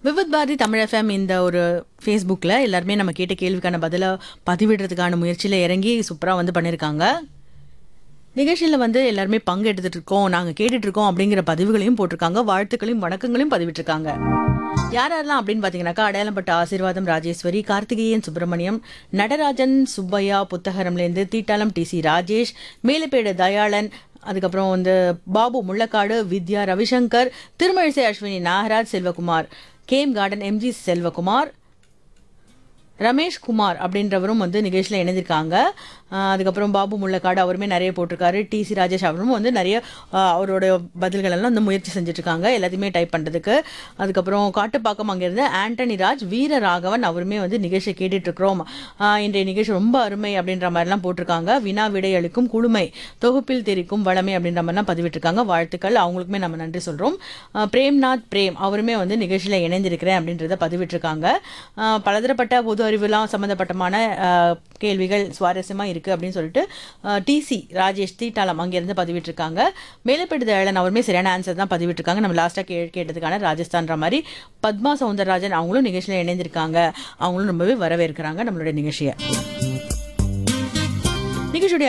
Vividh Bharathi Tamil FM இந்த ஒரு ஃபேஸ்புக்கில் எல்லாருமே நம்ம கேட்ட கேள்விக்கான பதிலை பதிவிடுறதுக்கான முயற்சியில் இறங்கி சூப்பராக வந்து பண்ணியிருக்காங்க நிகழ்ச்சியில் வந்து எல்லாருமே பங்கு எடுத்துட்டு இருக்கோம் நாங்கள் கேட்டுட்டு இருக்கோம் அப்படிங்கிற பதிவுகளையும் போட்டிருக்காங்க வாழ்த்துக்களையும் வணக்கங்களையும் பதிவிட்டிருக்காங்க யார் யாரெல்லாம் அப்படின்னு பார்த்தீங்கன்னாக்கா அடையாளப்பட்ட ஆசீர்வாதம் ராஜேஸ்வரி கார்த்திகேயன் சுப்பிரமணியம் நடராஜன் சுப்பையா புத்தகரம்லேருந்து தீட்டாளம் டி சி ராஜேஷ் மேலப்பேடு தயாளன் அதுக்கப்புறம் வந்து Babu Mullakadu Vidya Ravishankar Thirumazhisai Ashwini Nagaraj Selvakumar game garden M G Selvakumar Ramesh Kumar அப்படின்றவரும் வந்து நிகழ்ச்சியில் இணைந்திருக்காங்க ஆஹ் அதுக்கப்புறம் பாபு முள்ளக்காடு அவருமே நிறைய போட்டிருக்காரு டி சி ராஜேஷ் அவரும் வந்து நிறைய ஆஹ் அவரோட பதில்கள் எல்லாம் வந்து முயற்சி செஞ்சுட்டு இருக்காங்க எல்லாத்தையுமே டைப் பண்ணுறதுக்கு அதுக்கப்புறம் காட்டுப்பாக்கம் அங்கேருந்து ஆண்டனி ராஜ் வீர ராகவன் அவருமே வந்து நிகழ்ச்சியை கேட்டுட்டு இருக்கிறோம் ஆஹ் இன்றைய நிகழ்ச்சி ரொம்ப அருமை அப்படின்ற மாதிரிலாம் போட்டிருக்காங்க வினா விடை அளிக்கும் குழுமை தொகுப்பில் தெரிக்கும் வளமை அப்படின்ற மாதிரிலாம் பதிவிட்டிருக்காங்க வாழ்த்துக்கள் அவங்களுக்குமே நம்ம நன்றி சொல்கிறோம் பிரேம்நாத் பிரேம் அவருமே வந்து நிகழ்ச்சியில் இணைந்திருக்கிறேன் அப்படின்றத பதிவிட்டிருக்காங்க ஆஹ் பலதரப்பட்ட பொது அறிவுலாம் சம்மந்தப்பட்டமான ஆஹ் கேள்விகள் சுவாரஸ்யமாக இருக்குது அப்படின்னு சொல்லிட்டு டிசி ராஜேஷ் தீட்டாளம் அங்கேருந்து பதிவிட்டிருக்காங்க மேலப்பெட்டு தயாளன் அவருமே சரியான ஆன்சர் தான் பதிவிட்டிருக்காங்க நம்ம லாஸ்ட்டாக கே கேட்டதுக்கான ராஜஸ்தான்ற மாதிரி பத்மா சவுந்தரராஜன் அவங்களும் நிகழ்ச்சியில் இணைந்திருக்காங்க அவங்களும் ரொம்பவே வரவேற்கிறாங்க நம்மளுடைய நிகழ்ச்சியை நிகழ்ச்சியுடைய